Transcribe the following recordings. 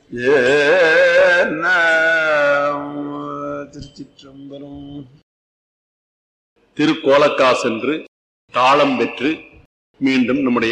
ஏன திருச்சிற்றம்பலம் திருக்கோலக்கா சென்று தாளம் பெற்று மீண்டும் நம்முடைய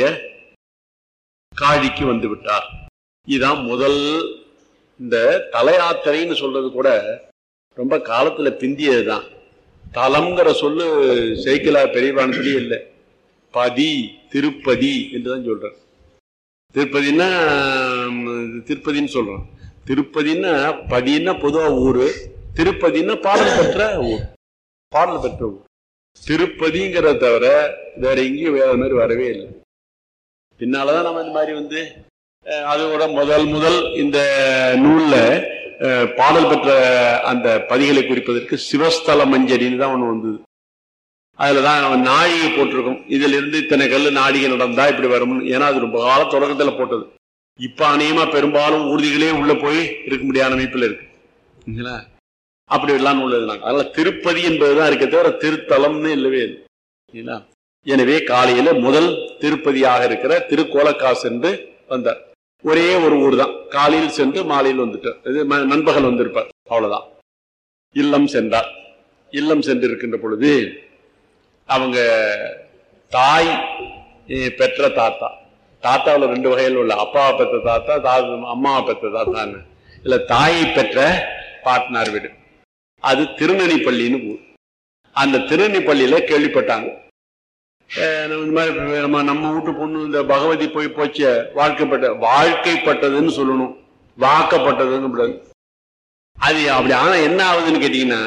காழிக்கு வந்து விட்டார் இதுதான் முதல் இந்த தலையாத்திரைன்னு சொல்றது கூட ரொம்ப காலத்துல பிந்தியதுதான் தலம்ங்கிற சொல்லு சைக்கிளா பெரியவானத்திலேயே இல்லை பதி திருப்பதி என்றுதான் சொல்றார் திருப்பதின்னா ம், திருப்பதின்னு சொல்றோம் திருப்பதின்னா பதின்னா பொதுவா ஊரு திருப்பதின்னா பாடல் பெற்ற ஊர் பாடல் பெற்ற ஊர் திருப்பதிங்கிறத தவிர வேற எங்கேயும் வேற மாதிரி வரவே இல்லை பின்னாலதான் நம்ம இந்த மாதிரி வந்து அஹ், அதோட முதல் முதல் இந்த நூல்ல அஹ், பாடல் பெற்ற அந்த பதிகளை குறிப்பதற்கு சிவஸ்தல மஞ்சரின்னு தான் ஒண்ணு வந்தது அதுலதான் நாழிகை போட்டிருக்கும் இதுல இருந்து இத்தனை கல்லு நாடிகை நடந்தா இப்படி வரும் ஏன்னா அது ரொம்ப கால தொடக்கத்துல போட்டது இப்ப அநேகமா பெரும்பாலும் ஊர்திகளே உள்ள போய் இருக்க முடியாத அமைப்புல இருக்கு சரிங்களா? அப்படி எல்லாம் நூல் எழுதினாங்க அதனால திருப்பதி என்பதுதான் இருக்க தவிர திருத்தலம்னு இல்லவே இல்லை சரிங்களா? எனவே காலையில முதல் திருப்பதியாக இருக்கிற திருக்கோலக்கா சென்று வந்தார் ஒரே ஒரு ஊர் தான் காலையில் சென்று மாலையில் வந்துட்டார் இது ம- நண்பகல் வந்திருப்பார் அவ்வளவுதான் இல்லம் சென்றார் இல்லம் சென்று இருக்கின்ற பொழுது அவங்க தாய் eh, பெற்ற தாத்தா தாத்தாவில் ரெண்டு வகையில் உள்ள அப்பாவை பெற்ற தாத்தா தாத்தா அம்மாவை பெற்ற தாத்தான்னு இல்ல தாயை பெற்ற பாட்னார் வீடு அது திருநெல்லிப்பள்ளின்னு ஊர் அந்த திருநெல்லிப்பள்ளியில கேள்விப்பட்டாங்க அஹ் நம்ம இந்த மாதிரி நம்ம நம்ம வீட்டு பொண்ணு இந்த பகவதி போய் போச்ச வாழ்க்கைப்பட்ட வாழ்க்கைப்பட்டதுன்னு சொல்லணும் வாக்கப்பட்டதுன்னு கூடாது அது அப்படி ஆனா என்ன ஆகுதுன்னு கேட்டீங்கன்னா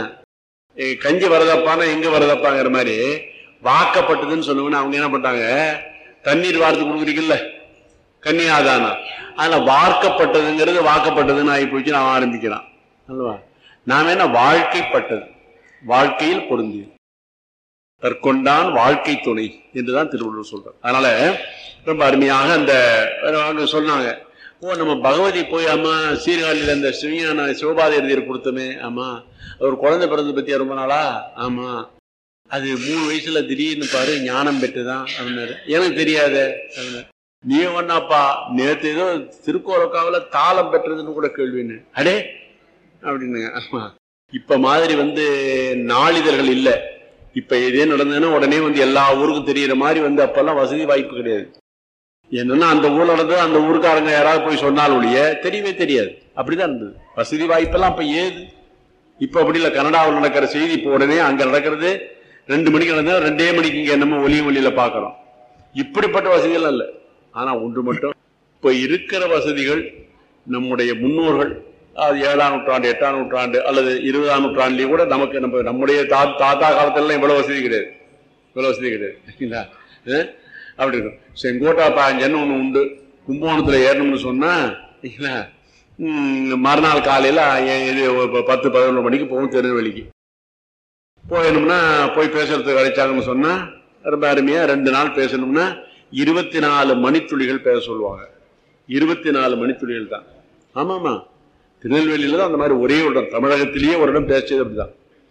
eh, கஞ்சி வரதப்பானா எங்க வரதப்பாங்கிற மாதிரி வாக்கப்பட்டதுன்னு சொல்லுவோன்னு அவங்க என்ன பண்ணாங்க தண்ணீர் வார்த்து கொடுக்குறீங்கல்ல கன்னியாதானம் அதுல வார்க்கப்பட்டதுங்கிறது வாக்கப்பட்டதுன்னு ஆகி போச்சு அவன் ஆரம்பிக்கிறான் அல்லவா நாம என்ன வாழ்க்கைப்பட்டது வாழ்க்கையில் பொருந்தியது தற்கொண்டான் வாழ்க்கை துணை என்றுதான் திருவள்ளுவர் சொல்றார் அதனால ரொம்ப அருமையாக அந்த அவங்க சொன்னாங்க ஓ நம்ம பகவதி போய் அம்மா சீர்காழியில இந்த சிவஞான சிவபாத எழுதியர் கொடுத்தோமே ஆமா ஒரு குழந்தை பிறந்த பத்தியா ரொம்ப நாளா ஆமா அது மூணு வயசுல திடீர்னு பாரு ஞானம் பெற்றுதான் அப்படின்னாரு எனக்கு தெரியாதே அப்படின்னாரு. நீ ஒன்னாப்பா நேத்து ஏதோ திருக்கோலக்காவில தாளம் பெற்றதுன்னு கூட கேள்வின்னு அடே அப்படின்னுங்க ஆமா இப்ப மாதிரி வந்து நாளிதழ்கள் இல்ல இப்ப இதே நடந்ததுன்னா உடனே வந்து எல்லா ஊருக்கும் தெரியற மாதிரி வந்து அப்பெல்லாம் வசதி வாய்ப்பு கிடையாது என்னன்னா அந்த ஊர்ல நடந்தது அந்த ஊருக்காரங்க யாராவது போய் சொன்னால் ஒழிய தெரியவே தெரியாது அப்படிதான் இருந்தது வசதி வாய்ப்பெல்லாம் அப்ப ஏது இப்ப அப்படி இல்ல கனடாவில் நடக்கிற செய்தி இப்ப உடனே அங்க நடக்கிறது ரெண்டு மணிக்கு நடந்தா ரெண்டே மணிக்கு இங்க என்னமோ ஒலி ஒலியில பாக்குறோம் இப்படிப்பட்ட வசதிகள் இல்ல ஆனா ஒன்று மட்டும் இப்ப இருக்கிற வசதிகள் நம்முடைய முன்னோர்கள் அது ஏழாம் நூற்றாண்டு எட்டாம் நூற்றாண்டு அல்லது இருபதாம் நூற்றாண்டுலயும் கூட நமக்கு நம்ம நம்முடைய தா தாத்தா காலத்துல இவ்வளவு வசதி கிடையாது இவ்வளவு வசதி கிடையாது சரிங்களா? அஹ்? அப்படி இருக்கும் செங்கோட்டா பாஞ்சன்னு ஒண்ணு உண்டு கும்பகோணத்துல ஏறணும்னு சொன்னா சரிங்களா? ம், மறுநாள் காலையில எ- இது ஒரு பத்து பதினொன்று மணிக்கு போகும் திருநெல்வேலிக்கு போயணும்னா போய் பேசுறதுக்கு கிடைச்சாங்கன்னு சொன்னா ரொம்ப அருமையா ரெண்டு நாள் பேசணும்னா இருபத்தி நாலு மணித்துளிகள் பேச சொல்லுவாங்க இருபத்தி நாலு மணித்துளிகள் தான் ஆமாமா திருநெல்வேலியில தான் அந்த மாதிரி ஒரே ஒரு இடம் தமிழகத்திலேயே ஒரு இடம் பேசியது அப்படிதான்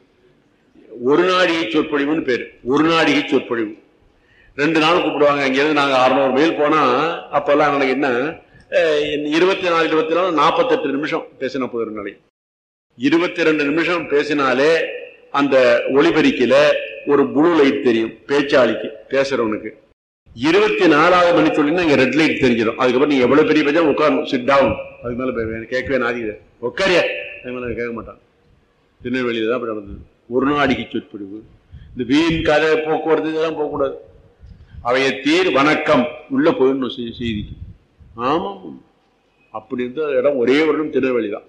ஒரு நாடிகை சொற்பொழிவுன்னு பேரு ஒரு நாடிகை சொற்பொழிவு ரெண்டு நாள் கூப்பிடுவாங்க இங்கேருந்து நாங்க அறுநூறு மைல் போனா அப்பெல்லாம் எனக்கு என்ன அஹ், இருபத்தி நாலு இருபத்தி நாலு நாற்பத்தெட்டு நிமிஷம் பேசின போது ஒரு நாளைக்கு இருபத்தி ரெண்டு நிமிஷம் பேசினாலே அந்த ஒளிபெருக்கில ஒரு ப்ளூ லைட் தெரியும் பேச்சாளிக்கு பேசுறவனுக்கு இருபத்தி நாலாவது மணி சொல்லினா இங்க ரெட் லைட் தெரிஞ்சிடும் அதுக்கப்புறம் நீங்க எவ்வளவு பெரிய பேச்சா உட்காரணும் சிட் டவுன் அதுக்கு மேல பே- எனக்கு கேட்கவே நாதிக்குது உட்காரியா அது மேல கேட்க மாட்டான் திருநெல்வேலியில தான் அப்படி நடந்தது ஒரு நாடிக்கு சொற்பொழிவு இந்த வீண் கதை போக்குவரத்து இதெல்லாம் போகக்கூடாது அவைய தீர் வணக்கம் உள்ள போயிடணும் செய்- செய்திக்கு ஆமாம் அப்படி இருந்த இடம் ஒரே ஒரு இடம் திருநெல்வேலி தான்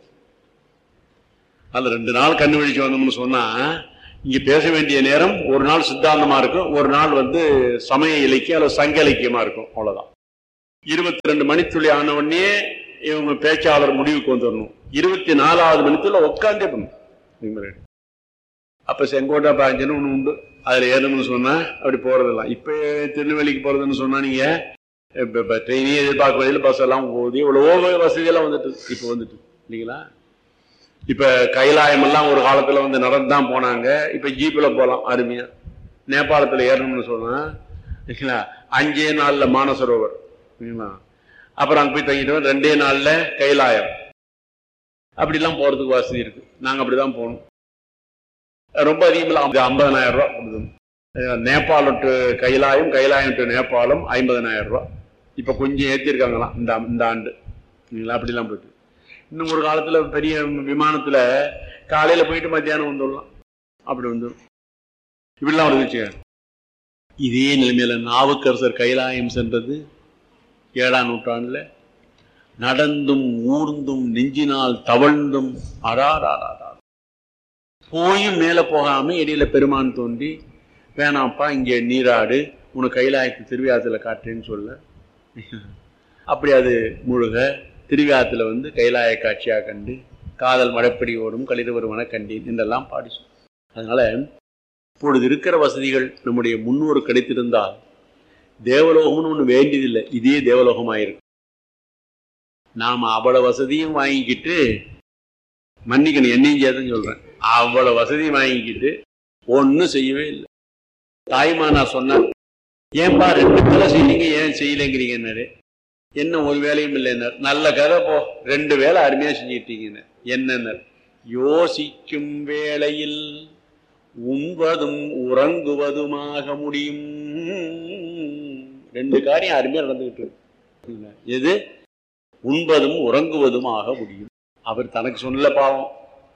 அதுல ரெண்டு நாள் கண்ணு விழிச்சு வந்தோம்னு சொன்னா இங்க பேச வேண்டிய நேரம் ஒரு நாள் சித்தாந்தமா இருக்கும் ஒரு நாள் வந்து சமய இலக்கியம் அல்லது சங்க இலக்கியமா இருக்கும் அவ்வளவுதான் இருபத்தி ரெண்டு மணித்துளி ஆன உடனே இவங்க பேச்சாளர் முடிவுக்கு வந்துடணும் இருபத்தி நாலாவது மணித்துள்ள உட்காந்தே பண்ணும் அப்ப செங்கோட்டை பாஞ்சன்னு ஒண்ணு உண்டு அதுல ஏறணும்னு சொன்னா அப்படி போறதெல்லாம் இப்ப திருநெல்வேலிக்கு போறதுன்னு சொன்னா நீங்க இப்ப இப்ப ட்ரெயினே எதிர்பார்க்க வழியில் பஸ் எல்லாம் போகுது இவ்வளவோ வசதி எல்லாம் வந்துட்டு இப்ப வந்துட்டு இல்லைங்களா இப்ப கைலாயம் எல்லாம் ஒரு காலத்துல வந்து நடந்து தான் போனாங்க இப்ப ஜீப்ல போலாம் அருமையா நேபாளத்துல ஏறணும்னு சொன்னா சரிங்களா அஞ்சே நாள்ல மானசரோவர் சரிங்களா அப்புறம் அங்க போய் தங்கிட்டு ரெண்டே நாள்ல கைலாயம் அப்படிலாம் போறதுக்கு வசதி இருக்கு நாங்க அப்படிதான் போகணும் ரொம்ப அதிகமில்ல ஐம்பதனாயிரம் ரூபாய் கொடுக்கணும் அஹ் நேபாளம் டு கைலாயம் கைலாயம் டு நேபாளம் ஐம்பதனாயிரம் ரூபாய் இப்ப கொஞ்சம் ஏற்றிருக்காங்களாம் இந்த இந்த ஆண்டு இல்லைங்களா அப்படிலாம் போயிட்டு இன்னும் ஒரு காலத்துல பெரிய விமானத்துல காலையில போயிட்டு மத்தியானம் வந்துடலாம் அப்படி வந்துடும் இப்படிலாம் வந்துச்சு இதே நிலைமையில நாவுக்கரசர் கைலாயம் சென்றது ஏழாம் நூற்றாண்டுல நடந்தும் ஊர்ந்தும் நெஞ்சினால் தவழ்ந்தும் அடாடாடா போயும் மேல போகாம இடையில பெருமான் தோன்றி வேணாம்ப்பா இங்க நீராடு உனக்கு கைலாயத்து திருவிழாத்துல காட்டுறேன்னு சொல்ல அப்படி அது முழுக திருவிழாத்துல வந்து கைலாய காட்சியாக கண்டு காதல் மழைப்படி ஓடும் களிர் வருவன கண்டேன் என்றெல்லாம் பாடி சொல். அதனால இப்பொழுது இருக்கிற வசதிகள் நம்முடைய முன்னோர் கிடைத்திருந்தால் தேவலோகம்னு ஒண்ணு வேண்டியதில்லை இதே தேவலோகமாயிருக்கு நாம அவ்வளவு வசதியும் வாங்கிக்கிட்டு மன்னிக்கணும் என்னையும் சேர்த்துன்னு சொல்றேன் அவ்வளவு வசதியும் வாங்கிக்கிட்டு ஒன்னும் செய்யவே இல்லை தாய்மானா சொன்னார் ஏன்பா ரெண்டு வேலை செய்யறீங்க ஏன் செய்யலைங்கிறீங்கன்னாரு என்ன ஒரு வேலையும் இல்லைன்னார் நல்ல கதை போ ரெண்டு வேலை அருமையா செஞ்சுட்டீங்கன்னு என்னன்னார் யோசிக்கும் வேளையில் உண்பதும் உறங்குவதுமாக முடியும் ரெண்டு காரியம் அருமையா நடந்துகிட்டு இருக்கு எது உண்பதும் உறங்குவதும் ஆக முடியும் அவர் தனக்கு சொல்லல பாவம்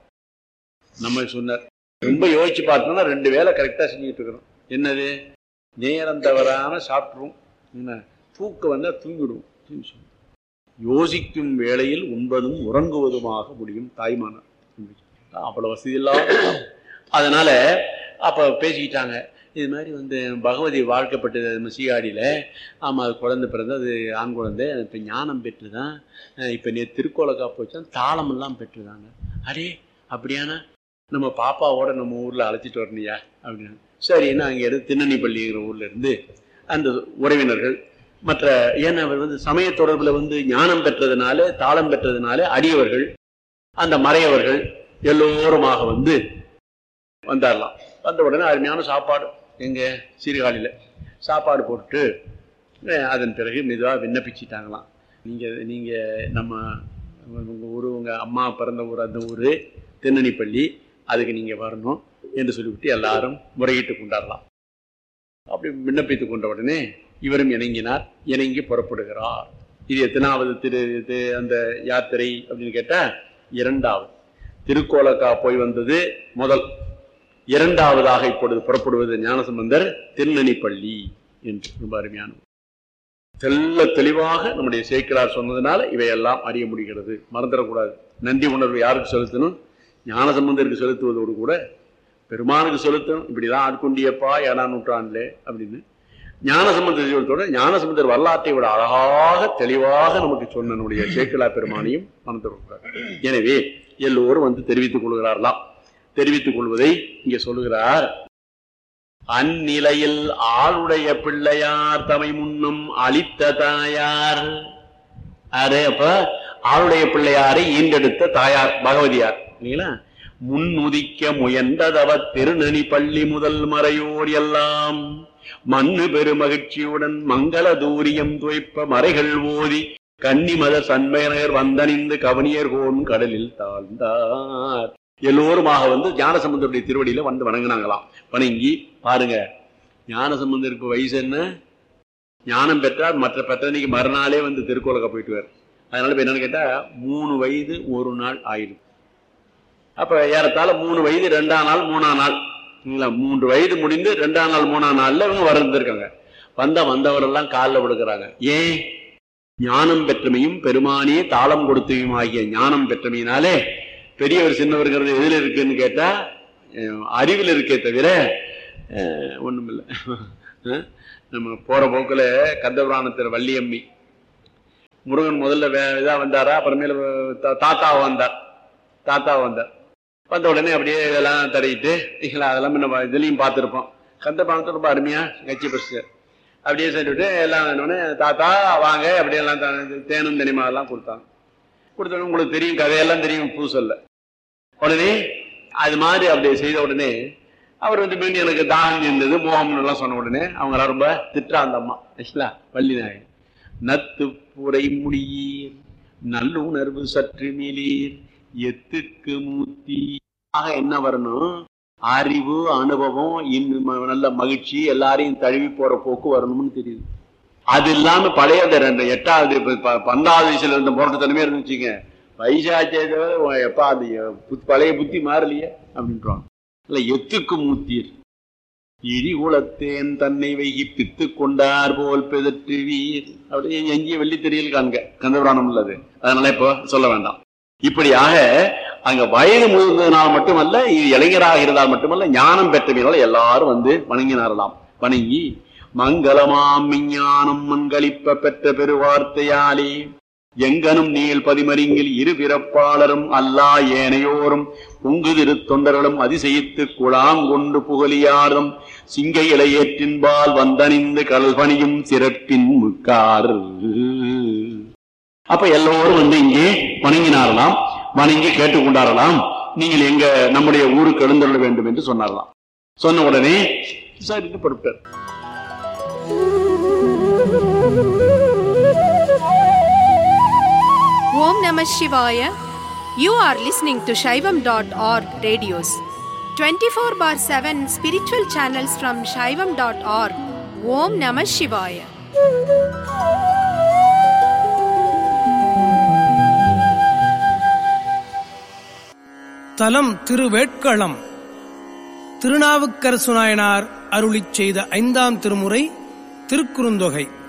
நம்ம சொன்னார் ரொம்ப யோசிச்சு பார்த்தோம்னா ரெண்டு வேலை கரெக்டா செஞ்சுட்டு இருக்கிறோம் என்னது நேரம் தவறாம சாப்பிட்ருவோம் என்ன தூக்கம் வந்தா தூங்கிடுவோம் தூங்கி சொல்லுவோம். யோசிக்கும் வேளையில் உண்பதும் உறங்குவதுமாக முடியும் தாய்மானார் அவ்வளவு வசதி இல்லாம அதனால அப்ப பேசிக்கிட்டாங்க இது மாதிரி வந்து பகவதி வாழ்க்கப்பட்டது நம்ம சீகாடியில் ஆமாம் அது குழந்தை பிறந்து அது ஆண் குழந்தை இப்போ ஞானம் பெற்று தான் இப்போ நே திருக்கோலக்கா போச்சா தாளமெல்லாம் பெற்றுதாங்க அடே அப்படியானா நம்ம பாப்பாவோட நம்ம ஊரில் அழைச்சிட்டு வரணியா அப்படின்னு சரின்னு அங்கே இருந்து திண்ணனிப்பள்ளிங்கிற ஊர்ல இருந்து அந்த உறவினர்கள் மற்ற ஏன்னா அவர் வந்து சமய தொடர்பில் வந்து ஞானம் பெற்றதுனால தாளம் பெற்றதுனால அடியவர்கள் அந்த மறையவர்கள் எல்லோருமாக வந்து வந்தாரலாம் வந்த உடனே அருமையான சாப்பாடு எங்க சீர்காழியில் சாப்பாடு போட்டு அஹ், அதன் பிறகு மெதுவாக விண்ணப்பிச்சிட்டாங்களாம் நீங்கள் நீங்கள் நம்ம உங்கள் ஊர் உங்கள் அம்மா பிறந்த ஊர் அந்த ஊர் தென்னணிப்பள்ளி அதுக்கு நீங்கள் வரணும் என்று சொல்லிவிட்டு எல்லாரும் முறையிட்டு கொண்டாடலாம் அப்படி விண்ணப்பித்து கொண்ட உடனே இவரும் இணங்கினார் இணங்கி புறப்படுகிறார் இது எத்தனாவது திரு இது அந்த யாத்திரை அப்படின்னு கேட்டா இரண்டாவது திருக்கோலக்கா போய் வந்தது முதல் இரண்டாவதாக இப்பொழுது புறப்படுவது ஞானசம்பந்தர் திருநனிப்பள்ளி என்று ரொம்ப அருமையான தெல்ல தெளிவாக நம்முடைய சேக்கிலார் சொன்னதுனால இவையெல்லாம் அறிய முடிகிறது மறந்துடக்கூடாது நன்றி உணர்வு யாருக்கு செலுத்தணும் ஞானசம்பந்தருக்கு செலுத்துவதோடு கூட பெருமானுக்கு செலுத்தணும் இப்படிதான் ஆட்கொண்டியப்பா ஏழாம் நூற்றாண்டுல அப்படின்னு ஞானசம்பந்தர் ஜீவத்தோட ஞானசம்பந்தர் வரலாற்றை விட அழகாக தெளிவாக நமக்கு சொன்ன நம்முடைய சேக்கிலா பெருமானையும் மறந்துடக்கூடாது எனவே எல்லோரும் வந்து தெரிவித்துக் கொள்கிறார்களாம் தெரிவித்துக் கொள்வதை இங்கே சொல்லுகிறார் அந்நிலையில் ஆளுடைய பிள்ளையார் தமை முன்னும் அளித்த தாயார் யாரு அப்ப ஆளுடைய பிள்ளையாரை ஈண்டெடுத்த தாயார் பகவதியார் இல்லைங்களா முன்னுதிக்க முயன்றதவ திருநனி பள்ளி முதல் மறையோர் எல்லாம் மண்ணு பெருமகிழ்ச்சியுடன் மங்கள தூரியம் துவைப்ப மறைகள் ஓதி கன்னிமத சண்மையனர் வந்தணிந்து கவனியர் கோன் கடலில் தாழ்ந்தார் எல்லோருமாக வந்து ஞானசம்பந்தருடைய திருவடியில வந்து வணங்கினாங்களாம் வணங்கி பாருங்க ஞானசம்பந்தருக்கு வயசு என்ன ஞானம் பெற்றால் மற்ற பெற்றனைக்கு மறுநாளே வந்து திருக்கோலக்க போயிட்டுவார் அதனால இப்ப என்னன்னு கேட்டா மூணு வயது ஒரு நாள் ஆயிடும் அப்ப ஏறத்தாழ மூணு வயது ரெண்டாம் நாள் மூணாம் நாள் இல்ல மூன்று வயது முடிந்து ரெண்டாம் நாள் மூணாம் நாள்ல இவங்க வந்திருக்காங்க வந்த வந்தவரெல்லாம் காலில் விடுக்கிறாங்க ஏன் ஞானம் பெற்றமையும் பெருமானியே தாளம் கொடுத்தவையும் ஆகிய ஞானம் பெற்றமையினாலே பெரியவர் சின்னவர்ங்கிறது எதுல இருக்குன்னு கேட்டா அஹ், அறிவில் இருக்கே தவிர அஹ், ஒண்ணுமில்லை அஹ், நம்ம போற போக்குல கந்தபுராணத்தில் வள்ளியம்மி முருகன் முதல்ல வே இதா வந்தாரா அப்புறமேல தா- தாத்தா வந்தார் தாத்தா வந்தார் வந்த உடனே அப்படியே இதெல்லாம் தடவிட்டு இல்லைங்களா அதெல்லாம் நம்ம இதுலயும் பார்த்துருப்போம் கந்தபுராணத்தை ரொம்ப அருமையா கட்சி பஸ் அப்படியே சொல்லிவிட்டு எல்லாம் வேணும்னே தாத்தா வாங்க அப்படியே எல்லாம் த- தேனும் தனிமா எல்லாம் கொடுத்தாங்க கொடுத்தோடனே உங்களுக்கு தெரியும் கதையெல்லாம் தெரியும் பூசல்ல உடனே அது மாதிரி அப்படி செய்த உடனே அவர் வந்து மீண்டும் எனக்கு தாகம் இருந்தது மோகம்னு எல்லாம் சொன்ன உடனே அவங்க எல்லாம் ரொம்ப திட்டா அந்த அம்மா ஆக்சுவலா வள்ளி நாயகன் நத்து புரை முடியீர் நல்லுணர்வு சற்று மேலீர் எத்துக்கு மூர்த்தி ஆக என்ன வரணும் அறிவு அனுபவம் இன்னும் நல்ல மகிழ்ச்சி எல்லாரையும் தழுவி போற போக்கு வரணும்னு தெரியுது அது இல்லாம பழைய அந்த ரெண்டு எட்டாவது ப- ப- பன்னெண்டாவது வயசுல இருந்த போராட்டத்தனமே இருந்துச்சுங்க வயசாச்சே தவிர எப்பா அந்த புத்- பழைய புத்தி மாறலையே அப்படின்றான் இல்ல எத்துக்கு மூத்தீர் இடிகுலத்தேன் தன்னை வைகி பித்து கொண்டார் போல் பிதற்றுவீர் அப்படியே எங்கேயும் வெள்ளி தெரியல் காண்க கந்தபுராணம் உள்ளது அதனால இப்போ சொல்ல வேண்டாம் இப்படியாக அங்க வயது முதிர்ந்ததுனால் மட்டுமல்ல இது இளைஞராக இருந்தால் மட்டுமல்ல ஞானம் பெற்றவர்களால் எல்லாரும் வந்து வணங்கினாரலாம் வணங்கி மங்களமாம் விஞ்ஞானம் மங்களிப்ப பெற்ற பெருவார்த்தையாலே எங்கனும் நீள் பதிமறிங்கில் இரு பிறப்பாளரும் அல்லா ஏனையோரும் பொங்குதிரு தொண்டர்களும் அதிசயித்து குழாங்கொண்டு புகழியாரும் சிங்க இலையேற்றின்பால் வந்தணிந்து கல்பணியும் சிறப்பின் முக்கார் அப்ப எல்லோரும் வந்து இங்கே வணங்கினாரலாம் வணங்கி கேட்டுக்கொண்டாரலாம் நீங்கள் எங்க நம்முடைய ஊருக்கு எழுந்தருள வேண்டும் என்று சொன்னாரலாம் சொன்ன உடனே சரின்னு பொறுப்பார் Om Namah Shivaya. You are listening to Shaivam.org radios. 24 bar 7 spiritual channels from Shaivam.org. Om Namah Shivaya. தலம் திருவேட்களம் திருநாவுக்கரசு நாயனார் அருளிச் செய்த ஐந்தாம் திருமுறை திருக்குறுந்தொகை